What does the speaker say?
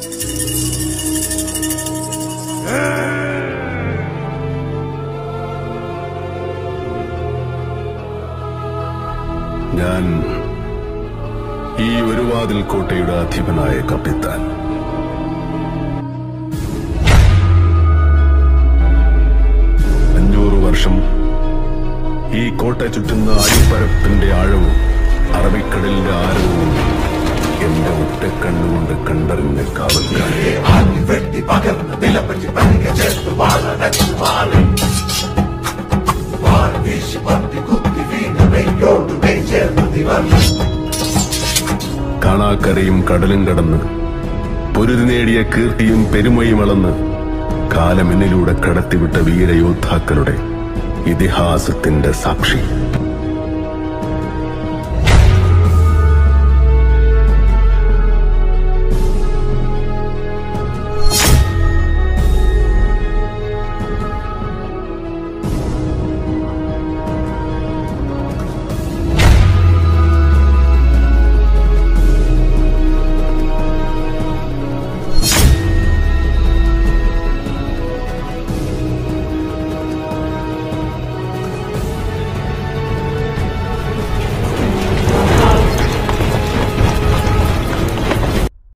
ഞാൻ ഈ ഒരു വാതിൽ കോട്ടയുടെ അധിപനായ കപ്പിത്താൻ അഞ്ഞൂറ് വർഷം ഈ കോട്ട ചുറ്റുന്ന അടിപ്പരപ്പിന്റെ ആഴവും അറബിക്കടലിന്റെ ആരവും എന്റെ ഒറ്റ കണ്ണുകൊണ്ട് കണ്ടറിഞ്ഞ കാവൽക്കാരെ വെട്ടി പകർന്ന് നിലപ്പറ്റി പനിക ചേർത്ത് വാഴടച്ചു മാറി വാൾ വീശി പന്തി കുത്തി വീണ വെയ്യോട് വെയ് ചേർന്ന് ദിവർ കാണാക്കരയും കടലും കടന്ന് പൊരുതി നേടിയ കീർത്തിയും പെരുമയും അളന്ന് കാലമെന്നിലൂടെ കടത്തിവിട്ട വീരയോദ്ധാക്കളുടെ ഇതിഹാസത്തിന്റെ സാക്ഷി